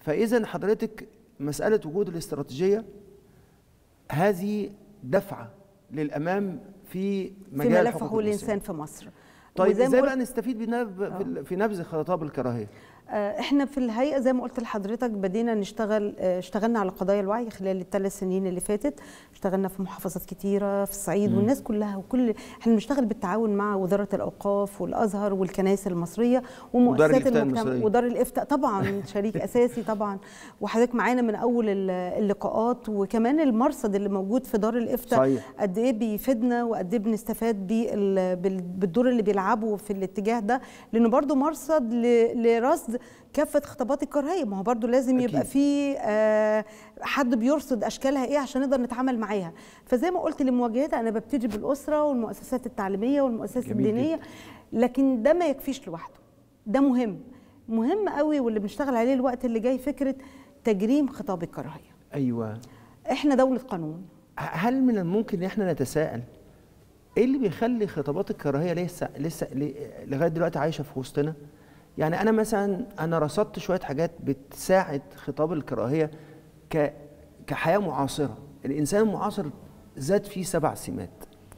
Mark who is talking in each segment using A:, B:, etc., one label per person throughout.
A: فاذا حضرتك مساله وجود الاستراتيجيه هذه دفعه للامام في
B: في
A: مجال
B: ملف
A: حقوق
B: حقوق
A: الانسان
B: الانسان في مصر
A: طيب
B: وزي ما
A: ازاي
B: قلت-
A: بقى نستفيد بنب... في- في نبذ خطاب الكراهيه
B: آه، احنا في الهيئه زي ما قلت لحضرتك بدينا نشتغل آه، اشتغلنا على قضايا الوعي خلال الثلاث سنين اللي فاتت اشتغلنا في محافظات كتيره في الصعيد
A: مم.
B: والناس كلها وكل احنا بنشتغل بالتعاون مع وزاره الاوقاف والازهر والكنائس المصريه ومؤسسات
A: الإفتاء
B: المجتمع
A: المصرية.
B: ودار الافتاء طبعا شريك اساسي طبعا وحضرتك معانا من اول ال- اللقاءات وكمان المرصد اللي موجود في دار الافتاء
A: صحيح.
B: قد ايه بيفيدنا وقد ايه بنستفاد بال- بال- بالدور اللي بيلعبه في الاتجاه ده لانه برضو مرصد ل- لرصد كافه خطابات الكراهيه ما هو برضو لازم يبقى
A: أكيد.
B: في آه، حد بيرصد اشكالها ايه عشان نقدر نتعامل معاها فزي ما قلت لمواجهتها انا ببتدي بالاسره والمؤسسات التعليميه والمؤسسات
A: جميل
B: الدينيه لكن ده ما يكفيش لوحده ده مهم مهم قوي واللي بنشتغل عليه الوقت اللي جاي فكره تجريم خطاب الكراهيه
A: ايوه
B: احنا دوله قانون
A: هل من الممكن ان احنا نتساءل ايه اللي بيخلي خطابات الكراهيه لسه لسه ل- لغايه دلوقتي عايشه في وسطنا؟ يعني انا مثلا انا رصدت شويه حاجات بتساعد خطاب الكراهيه ك كحياه معاصره، الانسان المعاصر زاد فيه سبع سمات.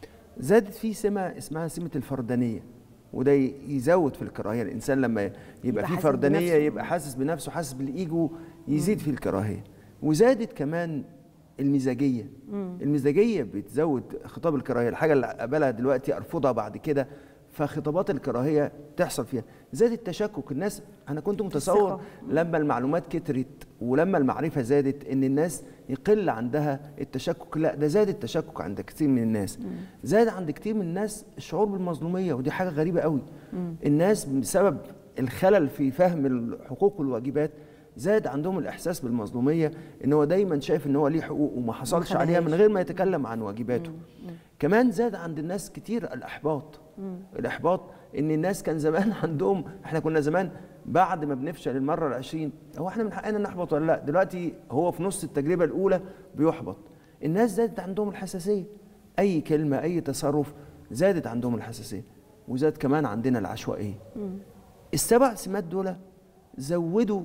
A: زادت فيه سمه اسمها سمه الفردانيه وده ي- يزود في الكراهيه الانسان لما يبقى,
B: يبقى
A: فيه
B: حاسس
A: فردانيه
B: بنفسه.
A: يبقى حاسس بنفسه حاسس بالايجو يزيد في الكراهيه وزادت كمان المزاجيه المزاجيه بتزود خطاب الكراهيه الحاجه اللي اقبلها دلوقتي ارفضها بعد كده فخطابات الكراهيه تحصل فيها زاد التشكك الناس انا كنت متصور
B: الثقة.
A: لما المعلومات كترت ولما المعرفه زادت ان الناس يقل عندها التشكك لا ده زاد التشكك عند كثير من الناس زاد عند كثير من الناس الشعور بالمظلوميه ودي حاجه غريبه قوي الناس بسبب الخلل في فهم الحقوق والواجبات زاد عندهم الاحساس بالمظلوميه ان هو دايما شايف ان هو ليه حقوق وما حصلش عليها من
B: خدهاش.
A: غير ما يتكلم عن واجباته كمان زاد عند الناس كتير الاحباط الاحباط ان الناس كان زمان عندهم احنا كنا زمان بعد ما بنفشل المره العشرين هو احنا من حقنا نحبط ولا لا دلوقتي هو في نص التجربه الاولى بيحبط الناس زادت عندهم الحساسيه اي كلمه اي تصرف زادت عندهم الحساسيه وزاد كمان عندنا العشوائيه السبع سمات دول زودوا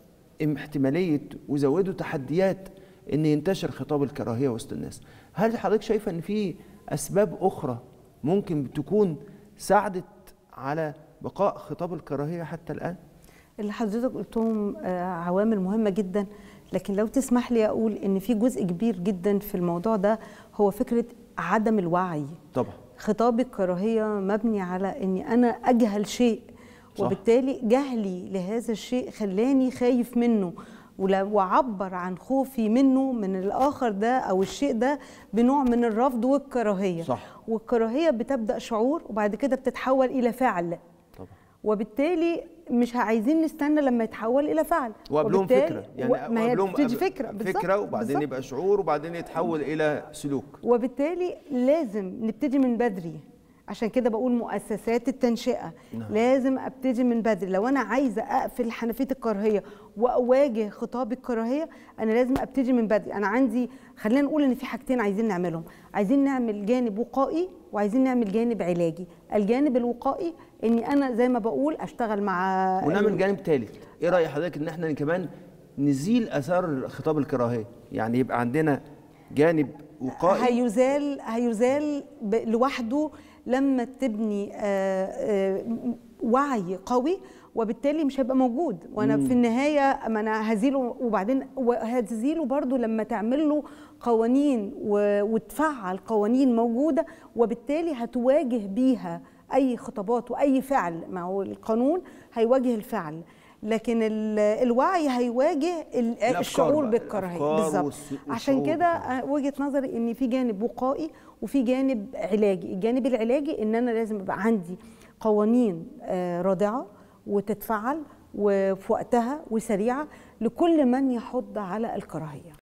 A: احتماليه وزودوا تحديات ان ينتشر خطاب الكراهيه وسط الناس هل حضرتك شايفه ان في اسباب اخرى ممكن تكون ساعدت على بقاء خطاب الكراهيه حتى الان
B: اللي حضرتك قلتهم آه، عوامل مهمة جدا لكن لو تسمح لي أقول إن في جزء كبير جدا في الموضوع ده هو فكرة عدم الوعي
A: طبعا
B: خطاب الكراهية مبني على إني أنا أجهل شيء
A: صح.
B: وبالتالي جهلي لهذا الشيء خلاني خايف منه ولا- وعبر عن خوفي منه من الآخر ده أو الشيء ده بنوع من الرفض والكراهية
A: صح.
B: والكراهية بتبدأ شعور وبعد كده بتتحول إلى فعل
A: طبعا
B: وبالتالي مش عايزين نستنى لما يتحول الى فعل
A: وقبلهم
B: وبالتالي-
A: فكره يعني
B: و- ما هي
A: قبلهم
B: بتيجي
A: قبل-
B: فكره بالظبط،
A: فكره وبعدين
B: بالظبط.
A: يبقى شعور وبعدين يتحول الى سلوك
B: وبالتالي لازم نبتدي من بدري عشان كده بقول مؤسسات التنشئه
A: نعم.
B: لازم ابتدي من بدري لو انا عايزه اقفل حنفيه الكراهيه واواجه خطاب الكراهيه انا لازم ابتدي من بدري انا عندي خلينا نقول ان في حاجتين عايزين نعملهم عايزين نعمل جانب وقائي وعايزين نعمل جانب علاجي الجانب الوقائي اني انا زي ما بقول اشتغل مع
A: ونعمل جانب ثالث ايه راي حضرتك ان احنا كمان نزيل اثار خطاب الكراهيه يعني يبقى عندنا جانب وقائي
B: هيزال هيزال ب- لوحده لما تبني آه، آه، م- وعي قوي وبالتالي مش هيبقى موجود وانا في النهايه ما انا هزيله وبعدين هتزيله برضو لما تعمل له قوانين و- وتفعل قوانين موجوده وبالتالي هتواجه بيها اي خطابات واي فعل ما هو القانون هيواجه الفعل لكن ال- الوعي هيواجه ال-
A: الأفكار
B: الشعور
A: بقى،
B: بالكراهيه
A: الأفكار
B: بالظبط
A: والس-
B: عشان
A: والشعور
B: كده أه، وجهه نظري ان في جانب وقائي وفي جانب علاجي الجانب العلاجي ان انا لازم يبقى عندي قوانين آه، رادعه وتتفعل وفي وقتها وسريعه لكل من يحض على الكراهيه